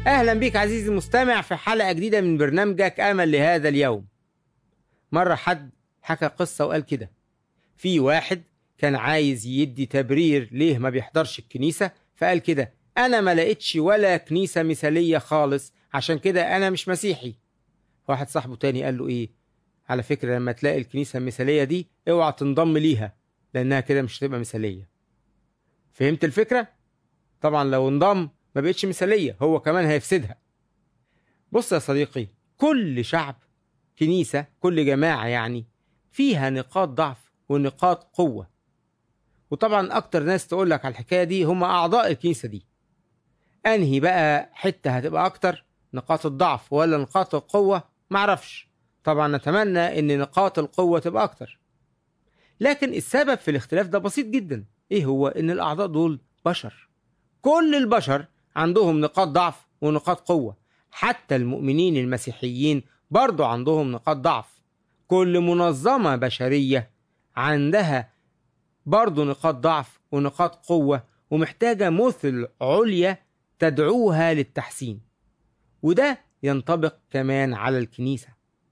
أهلا بك عزيزي المستمع في حلقة جديدة من برنامجك أمل لهذا اليوم مرة حد حكى قصة وقال كده في واحد كان عايز يدي تبرير ليه ما بيحضرش الكنيسة فقال كده أنا ما لقيتش ولا كنيسة مثالية خالص عشان كده أنا مش مسيحي واحد صاحبه تاني قال له إيه على فكرة لما تلاقي الكنيسة المثالية دي اوعى تنضم ليها لأنها كده مش هتبقى مثالية فهمت الفكرة؟ طبعا لو انضم ما بقتش مثالية هو كمان هيفسدها بص يا صديقي كل شعب كنيسة كل جماعة يعني فيها نقاط ضعف ونقاط قوة وطبعا أكتر ناس تقول لك على الحكاية دي هم أعضاء الكنيسة دي أنهي بقى حتة هتبقى أكتر نقاط الضعف ولا نقاط القوة معرفش طبعا نتمنى ان نقاط القوة تبقى اكتر لكن السبب في الاختلاف ده بسيط جدا ايه هو ان الاعضاء دول بشر كل البشر عندهم نقاط ضعف ونقاط قوة حتى المؤمنين المسيحيين برضو عندهم نقاط ضعف كل منظمة بشرية عندها برضو نقاط ضعف ونقاط قوة ومحتاجة مثل عليا تدعوها للتحسين وده ينطبق كمان على الكنيسة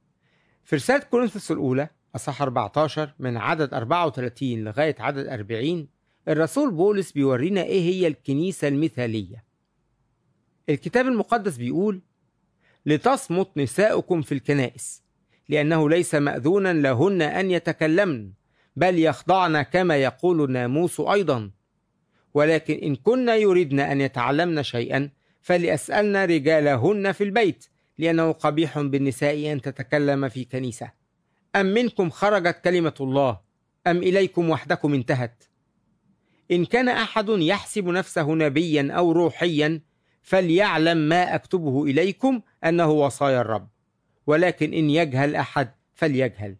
في رسالة كورنثوس الأولى أصح 14 من عدد 34 لغاية عدد 40 الرسول بولس بيورينا إيه هي الكنيسة المثالية الكتاب المقدس بيقول لتصمت نساؤكم في الكنائس لأنه ليس مأذونا لهن أن يتكلمن بل يخضعن كما يقول الناموس أيضا ولكن إن كن يريدن أن يتعلمن شيئا فليسألن رجالهن في البيت لأنه قبيح بالنساء أن تتكلم في كنيسة أم منكم خرجت كلمة الله أم إليكم وحدكم انتهت إن كان أحد يحسب نفسه نبيا أو روحيا فليعلم ما أكتبه إليكم أنه وصايا الرب ولكن إن يجهل أحد فليجهل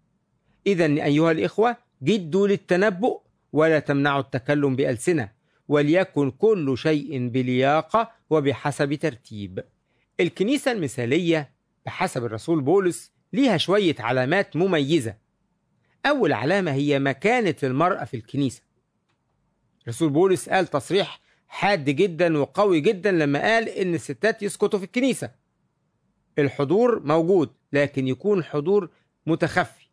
إذا أيها الإخوة جدوا للتنبؤ ولا تمنعوا التكلم بألسنة وليكن كل شيء بلياقة وبحسب ترتيب الكنيسة المثالية بحسب الرسول بولس ليها شوية علامات مميزة أول علامة هي مكانة المرأة في الكنيسة رسول بولس قال تصريح حاد جدا وقوي جدا لما قال إن الستات يسكتوا في الكنيسة الحضور موجود لكن يكون حضور متخفي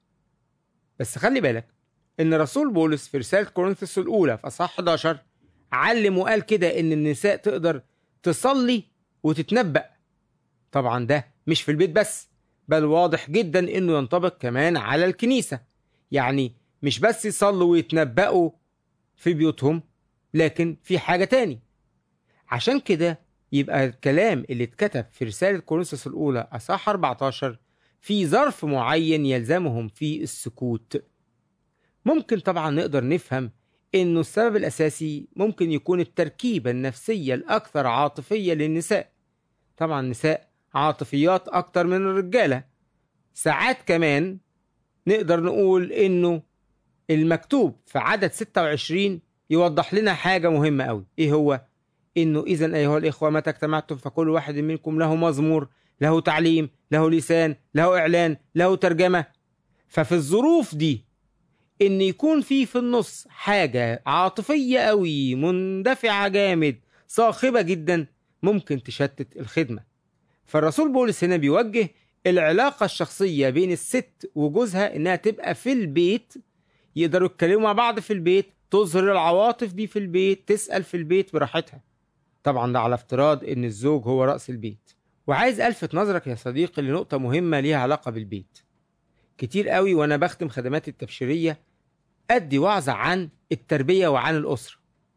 بس خلي بالك إن رسول بولس في رسالة كورنثوس الأولى في أصحاح 11 علم وقال كده إن النساء تقدر تصلي وتتنبأ طبعا ده مش في البيت بس بل واضح جدا انه ينطبق كمان على الكنيسة يعني مش بس يصلوا ويتنبأوا في بيوتهم لكن في حاجة تاني عشان كده يبقى الكلام اللي اتكتب في رسالة كورنثوس الأولى أصحاح 14 في ظرف معين يلزمهم فيه السكوت ممكن طبعا نقدر نفهم انه السبب الاساسي ممكن يكون التركيبة النفسية الاكثر عاطفية للنساء طبعا النساء عاطفيات أكتر من الرجالة ساعات كمان نقدر نقول إنه المكتوب في عدد 26 يوضح لنا حاجة مهمة أوي إيه هو؟ إنه إذا أيها الإخوة متى اجتمعتم فكل واحد منكم له مزمور له تعليم له لسان له إعلان له ترجمة ففي الظروف دي إن يكون في في النص حاجة عاطفية أوي مندفعة جامد صاخبة جدا ممكن تشتت الخدمة فالرسول بولس هنا بيوجه العلاقة الشخصية بين الست وجوزها إنها تبقى في البيت يقدروا يتكلموا مع بعض في البيت تظهر العواطف دي في البيت تسأل في البيت براحتها طبعا ده على افتراض إن الزوج هو رأس البيت وعايز ألفت نظرك يا صديقي لنقطة مهمة ليها علاقة بالبيت كتير قوي وأنا بختم خدماتي التبشيرية أدي وعظة عن التربية وعن الأسرة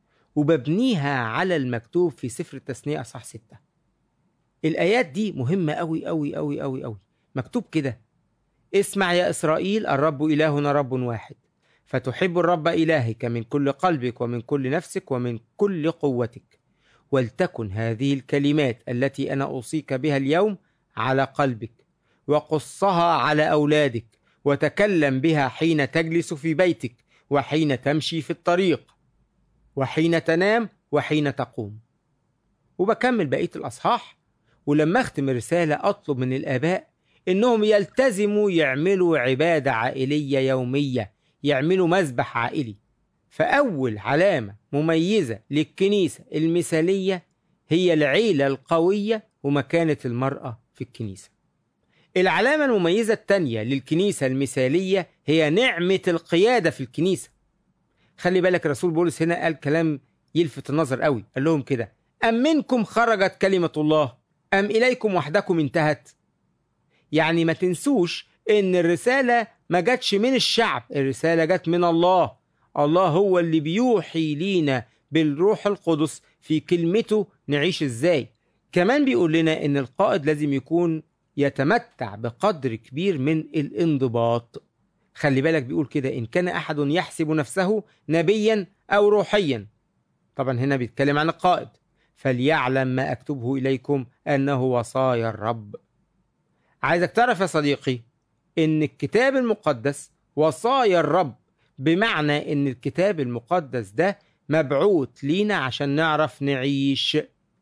وببنيها على المكتوب في سفر التثنية أصح ستة الآيات دي مهمة أوي أوي أوي أوي أوي مكتوب كده اسمع يا إسرائيل الرب إلهنا رب واحد فتحب الرب إلهك من كل قلبك ومن كل نفسك ومن كل قوتك ولتكن هذه الكلمات التي أنا أوصيك بها اليوم على قلبك وقصها على أولادك وتكلم بها حين تجلس في بيتك وحين تمشي في الطريق وحين تنام وحين تقوم وبكمل بقية الأصحاح ولما أختم الرسالة أطلب من الآباء إنهم يلتزموا يعملوا عبادة عائلية يومية يعملوا مذبح عائلي فأول علامة مميزة للكنيسة المثالية هي العيلة القوية ومكانة المرأة في الكنيسة العلامة المميزة التانية للكنيسة المثالية هي نعمة القيادة في الكنيسة خلي بالك الرسول بولس هنا قال كلام يلفت النظر قوي قال لهم كده أم منكم خرجت كلمة الله أم إليكم وحدكم انتهت يعني ما تنسوش إن الرسالة ما جاتش من الشعب الرسالة جت من الله الله هو اللي بيوحي لينا بالروح القدس في كلمته نعيش ازاي كمان بيقول لنا ان القائد لازم يكون يتمتع بقدر كبير من الانضباط خلي بالك بيقول كده ان كان احد يحسب نفسه نبيا او روحيا طبعا هنا بيتكلم عن القائد فليعلم ما اكتبه اليكم انه وصايا الرب عايزك تعرف يا صديقي ان الكتاب المقدس وصايا الرب بمعنى ان الكتاب المقدس ده مبعوث لينا عشان نعرف نعيش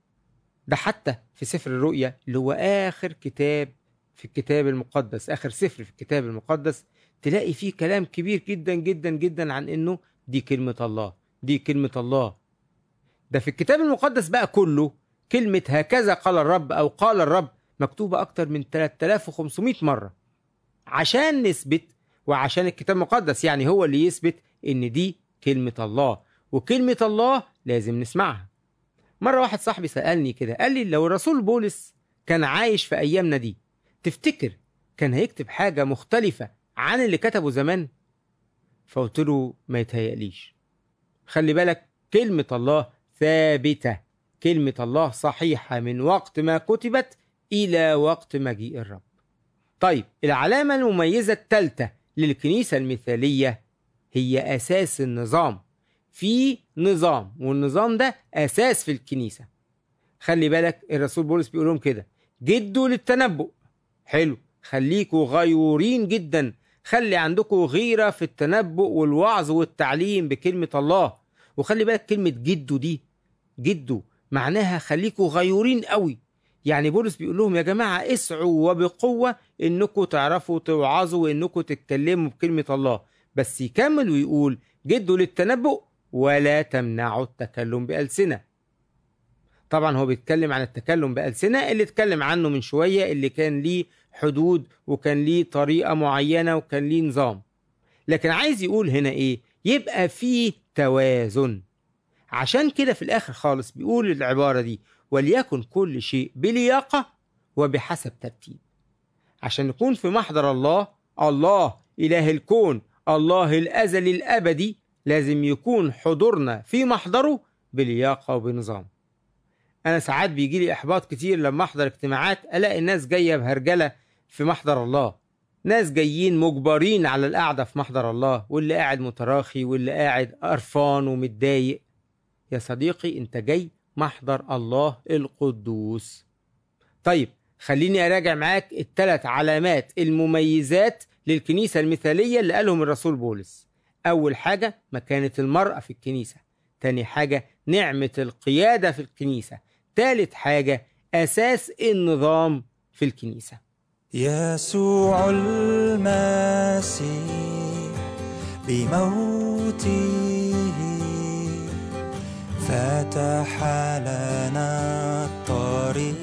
ده حتى في سفر الرؤيا اللي هو آخر كتاب في الكتاب المقدس آخر سفر في الكتاب المقدس تلاقي فيه كلام كبير جدا جدا جدا عن إنه دي كلمة الله دي كلمة الله ده في الكتاب المقدس بقى كله كلمة هكذا قال الرب أو قال الرب مكتوبة أكتر من 3500 مرة عشان نثبت وعشان الكتاب المقدس يعني هو اللي يثبت إن دي كلمة الله وكلمة الله لازم نسمعها مرة واحد صاحبي سألني كده قال لي لو الرسول بولس كان عايش في أيامنا دي تفتكر كان هيكتب حاجة مختلفة عن اللي كتبه زمان فقلت له ما يتهيأليش خلي بالك كلمة الله ثابتة كلمة الله صحيحة من وقت ما كتبت إلى وقت مجيء الرب طيب العلامة المميزة الثالثة للكنيسة المثالية هي أساس النظام في نظام والنظام ده أساس في الكنيسة خلي بالك الرسول بولس بيقول لهم كده جدوا للتنبؤ حلو خليكوا غيورين جدا خلي عندكم غيرة في التنبؤ والوعظ والتعليم بكلمة الله وخلي بالك كلمة جدوا دي جدوا معناها خليكوا غيورين قوي يعني بولس بيقول لهم يا جماعة اسعوا وبقوة انكم تعرفوا توعظوا وانكم تتكلموا بكلمة الله بس يكمل ويقول جدوا للتنبؤ ولا تمنعوا التكلم بألسنة طبعا هو بيتكلم عن التكلم بألسنة اللي اتكلم عنه من شوية اللي كان ليه حدود وكان ليه طريقة معينة وكان ليه نظام لكن عايز يقول هنا ايه يبقى فيه توازن عشان كده في الآخر خالص بيقول العبارة دي وليكن كل شيء بلياقة وبحسب ترتيب عشان نكون في محضر الله الله إله الكون الله الأزلي الأبدي لازم يكون حضورنا في محضره بلياقة وبنظام أنا ساعات بيجي لي إحباط كتير لما أحضر اجتماعات ألاقي الناس جاية بهرجلة في محضر الله ناس جايين مجبرين على القعدة في محضر الله واللي قاعد متراخي واللي قاعد قرفان ومتضايق يا صديقي أنت جاي محضر الله القدوس طيب خليني أراجع معاك الثلاث علامات المميزات للكنيسة المثالية اللي قالهم الرسول بولس أول حاجة مكانة المرأة في الكنيسة تاني حاجة نعمة القيادة في الكنيسة تالت حاجة أساس النظام في الكنيسة يسوع المسيح بموته فتح لنا الطريق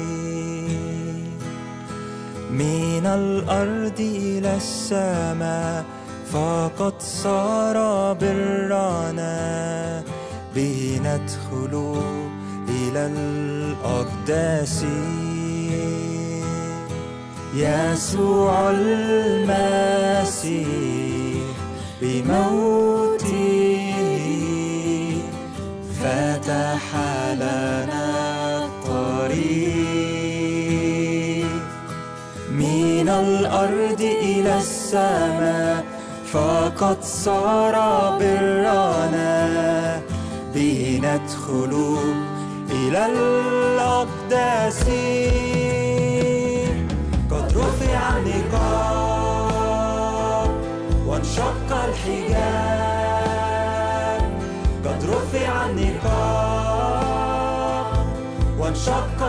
من الأرض إلى السماء فقد صار برنا به ندخل إلى الأقداس يسوع المسيح بموته فتح لنا الطريق من الأرض إلى السماء فقد صار برنا به ندخل إلى الأقداس قد رفع النقاب وانشق الحجاب قد رفع النقاب وانشق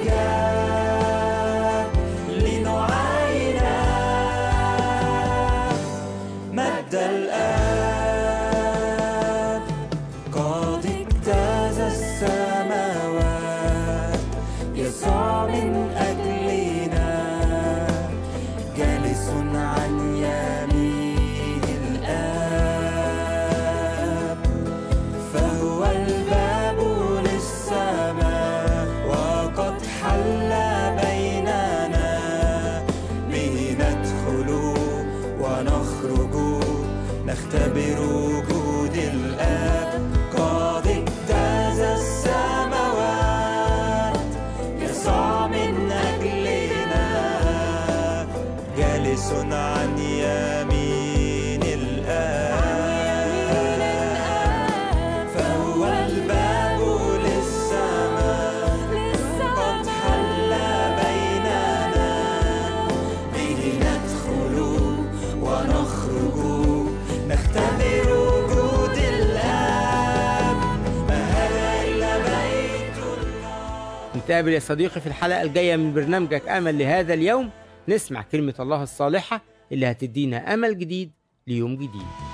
الحجاب لنعاين مجد الآب قد اجتاز السماوات يسوع من أجلنا جالس عن يمين الآب فهو الباب للسماء وقد حل بيننا به ندخل ونخرج نختبر وجود الآب قد اجتاز السماوات يسوع من أجلنا جالس عن يمين الآب فهو الباب للسماء قد حل بيننا به ندخل ونخرج نختبر وجود الآب ما هذا إلا بيت الله نتقابل يا صديقي في الحلقة الجاية من برنامجك أمل لهذا اليوم نسمع كلمة الله الصالحة اللي هتدينا أمل جديد ليوم جديد